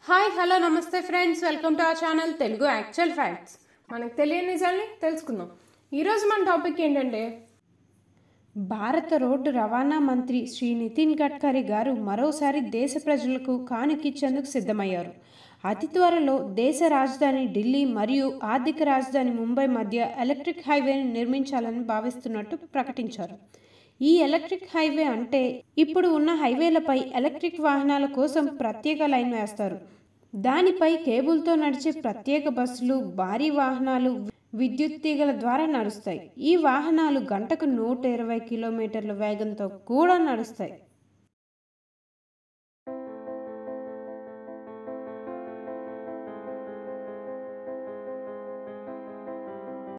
hi hello నమస్తే friends welcome to our channel Telugu actual facts మనకు తెలియని నిజాల్ని తెలుసుకుందాం ఈరోజు మన టాపిక్ ఏంటంటే భారత రోడ్డు రవాణా మంత్రి శ్రీ నితిన్ గడ్కరీ గారు మరోసారి దేశ ప్రజలకు కానుకిచ్చేందుకు సిద్ధమయ్యారు అతి త్వరలో దేశ రాజధాని ఢిల్లీ మరియు ఆర్థిక రాజధాని ముంబై మధ్య ఎలక్ట్రిక్ హైవేని నిర్మించాలని భావిస్తున్నట్టు ప్రకటించారు ఈ ఎలక్ట్రిక్ హైవే అంటే ఇప్పుడు ఉన్న హైవేలపై ఎలక్ట్రిక్ వాహనాల కోసం ప్రత్యేక లైన్ వేస్తారు దానిపై కేబుల్తో నడిచే ప్రత్యేక బస్సులు భారీ వాహనాలు విద్యుత్ తీగల ద్వారా నడుస్తాయి ఈ వాహనాలు గంటకు నూట ఇరవై కిలోమీటర్ల వేగంతో కూడా నడుస్తాయి